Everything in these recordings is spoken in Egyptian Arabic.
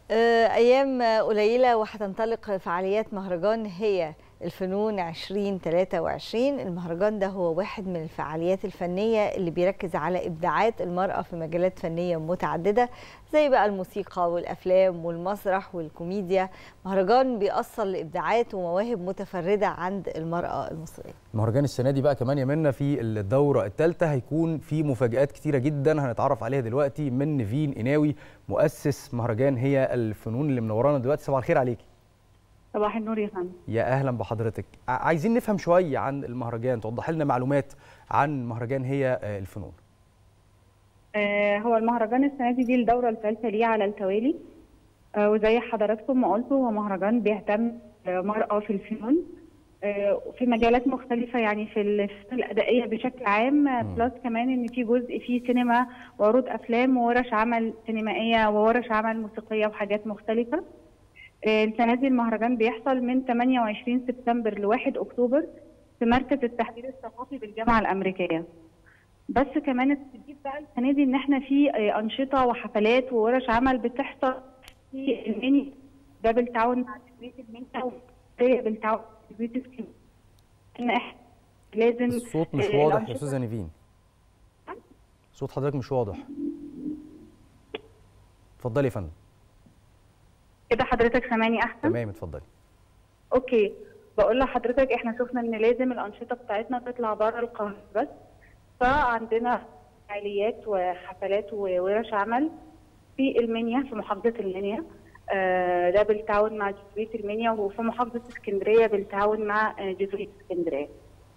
أيام قليلة وهتنطلق فعاليات مهرجان هي الفنون 2023 المهرجان ده هو واحد من الفعاليات الفنية اللي بيركز على إبداعات المرأة في مجالات فنية متعددة زي بقى الموسيقى والأفلام والمسرح والكوميديا مهرجان بيأصل لإبداعات ومواهب متفردة عند المرأة المصرية المهرجان السنة دي بقى كمان يمنا في الدورة الثالثة هيكون في مفاجآت كتيرة جدا هنتعرف عليها دلوقتي من نيفين إناوي مؤسس مهرجان هي الفنون اللي منورانا دلوقتي صباح الخير عليكي صباح النور يا فندم يا اهلا بحضرتك عايزين نفهم شويه عن المهرجان توضح لنا معلومات عن مهرجان هي الفنون آه هو المهرجان السنه دي دي الدوره الثالثه ليه على التوالي آه وزي حضراتكم ما قلتوا هو مهرجان بيهتم بالمراه في الفنون آه في مجالات مختلفة يعني في الفنون الأدائية بشكل عام بلس كمان إن في جزء فيه سينما وعروض أفلام وورش عمل سينمائية وورش عمل موسيقية وحاجات مختلفة السنه دي المهرجان بيحصل من 28 سبتمبر ل 1 اكتوبر في مركز التحرير الثقافي بالجامعه الامريكيه. بس كمان الجديد بقى السنه دي ان احنا في انشطه وحفلات وورش عمل بتحصل في الميني ده بالتعاون مع تدريس المنيا بالتعاون مع تدريس ان احنا لازم الصوت مش واضح يا استاذه نيفين. صوت حضرتك مش واضح. اتفضلي يا فندم. كده حضرتك سامعني احسن تمام اتفضلي اوكي بقول لحضرتك احنا شفنا ان لازم الانشطه بتاعتنا تطلع بره القاهره بس فعندنا فعاليات وحفلات وورش عمل في المنيا في محافظه المنيا آه ده بالتعاون مع جزريه المنيا وفي محافظه اسكندريه بالتعاون مع جزريه اسكندريه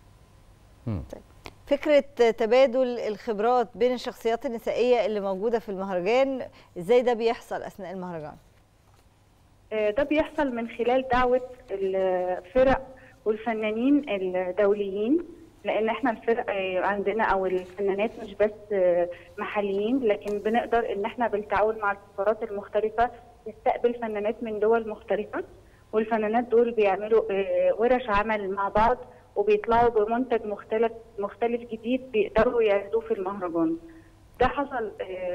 فكرة تبادل الخبرات بين الشخصيات النسائية اللي موجودة في المهرجان ازاي ده بيحصل أثناء المهرجان؟ ده بيحصل من خلال دعوة الفرق والفنانين الدوليين لأن احنا الفرق عندنا أو الفنانات مش بس محليين لكن بنقدر إن احنا بالتعاون مع السفارات المختلفة نستقبل فنانات من دول مختلفة والفنانات دول بيعملوا ورش عمل مع بعض وبيطلعوا بمنتج مختلف مختلف جديد بيقدروا يعرضوه في المهرجان. ده حصل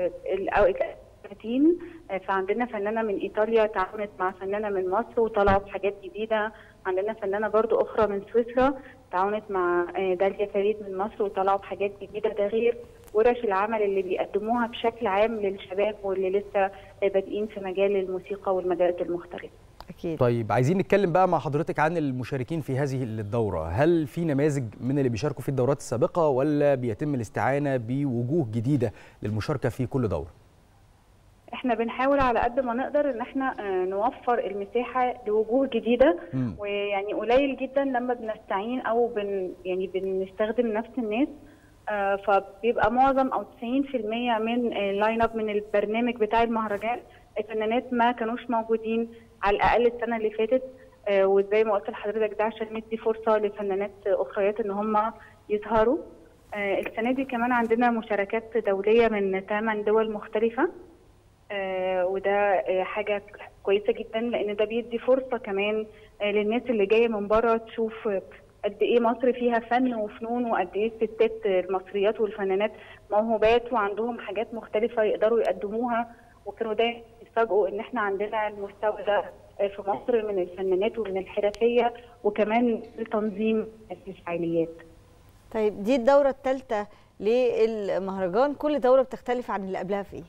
30 فعندنا فنانه من ايطاليا تعاونت مع فنانه من مصر وطلعوا بحاجات جديده عندنا فنانه برضو اخرى من سويسرا تعاونت مع داليا فريد من مصر وطلعوا بحاجات جديده ده غير ورش العمل اللي بيقدموها بشكل عام للشباب واللي لسه بادئين في مجال الموسيقى والمجالات المختلفه أكيد. طيب عايزين نتكلم بقى مع حضرتك عن المشاركين في هذه الدورة هل في نماذج من اللي بيشاركوا في الدورات السابقة ولا بيتم الاستعانة بوجوه جديدة للمشاركة في كل دورة؟ احنا بنحاول على قد ما نقدر ان احنا نوفر المساحه لوجوه جديده م. ويعني قليل جدا لما بنستعين او بن يعني بنستخدم نفس الناس آه فبيبقى معظم او 90% من اللاين اب من البرنامج بتاع المهرجان الفنانات ما كانوش موجودين على الاقل السنه اللي فاتت آه وزي ما قلت لحضرتك ده عشان ندي فرصه لفنانات اخريات ان هم يظهروا آه السنه دي كمان عندنا مشاركات دوليه من ثمان دول مختلفه آه وده آه حاجة كويسة جدا لأن ده بيدي فرصة كمان آه للناس اللي جاية من بره تشوف قد إيه مصر فيها فن وفنون وقد إيه الستات المصريات والفنانات موهوبات وعندهم حاجات مختلفة يقدروا يقدموها وكانوا دايما يتفاجئوا إن إحنا عندنا المستوى ده في مصر من الفنانات ومن الحرفية وكمان التنظيم الفعاليات. طيب دي الدورة الثالثة للمهرجان كل دورة بتختلف عن اللي قبلها في إيه؟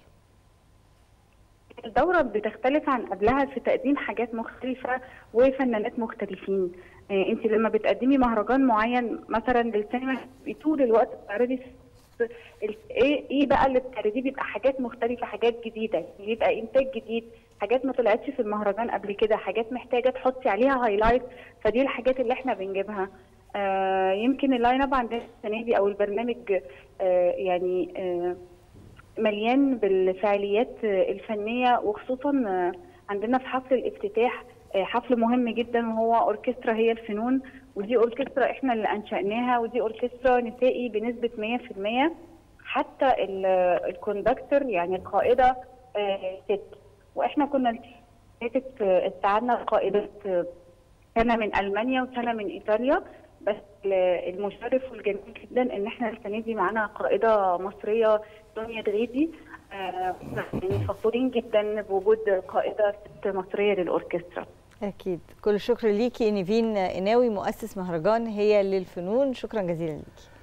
الدورة بتختلف عن قبلها في تقديم حاجات مختلفة وفنانات مختلفين آه انت لما بتقدمي مهرجان معين مثلا للسينما طول الوقت بتعرضي ايه ايه بقى اللي بتعرضيه بيبقى حاجات مختلفة حاجات جديدة بيبقى انتاج جديد حاجات ما طلعتش في المهرجان قبل كده حاجات محتاجة تحطي عليها هايلايت فدي الحاجات اللي احنا بنجيبها آه يمكن اللاين اب عندنا السنة دي او البرنامج آه يعني آه مليان بالفعاليات الفنيه وخصوصا عندنا في حفل الافتتاح حفل مهم جدا وهو اوركسترا هي الفنون ودي اوركسترا احنا اللي انشاناها ودي اوركسترا نسائي بنسبه 100% حتى الكوندكتور يعني القائده ست واحنا كنا فاتت استعدنا قائدات سنه من المانيا وسنه من ايطاليا بس المشرف والجميل جدا ان احنا السنه دي معانا قائده مصريه دنيا دغيدي يعني فخورين جدا بوجود قائده ست مصريه للاوركسترا اكيد كل الشكر ليكي نيفين قناوي مؤسس مهرجان هي للفنون شكرا جزيلا ليكي